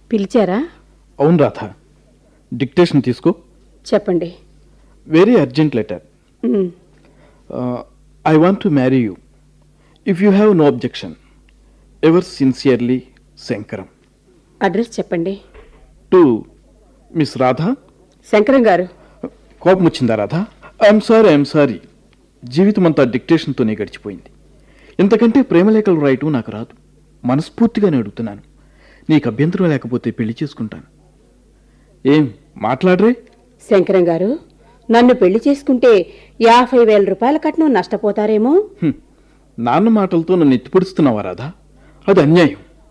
పిలిచారా అవును రాధ డిక్టేషన్ తీసుకో చెప్పండి very urgent letter um, I want to marry you if you have no objection ever sincerely Shankaram address చెప్పండి to miss Radha Shankaram గారు కోపం వచ్చిందా Radha I'm sorry I'm sorry జీవితం అంతా డిక్టేషన్తోనే గడిచిపోయింది ఇంతకంటే ప్రేమలేఖలు రాయటం నాకు రాదు మనస్ఫూర్తిగానే అడుగుతున్నాను నీకు అభ్యంతరం లేకపోతే పెళ్లి చేసుకుంటాను ఏం మాట్లాడరే శంకరం గారు నన్ను పెళ్లి చేసుకుంటే యాభై వేల రూపాయల కట్నం నష్టపోతారేమో హ్మ్. నాన్న మాటలతో నన్ను ఎత్తిపొడుస్తున్నావా రాధా అది అన్యాయం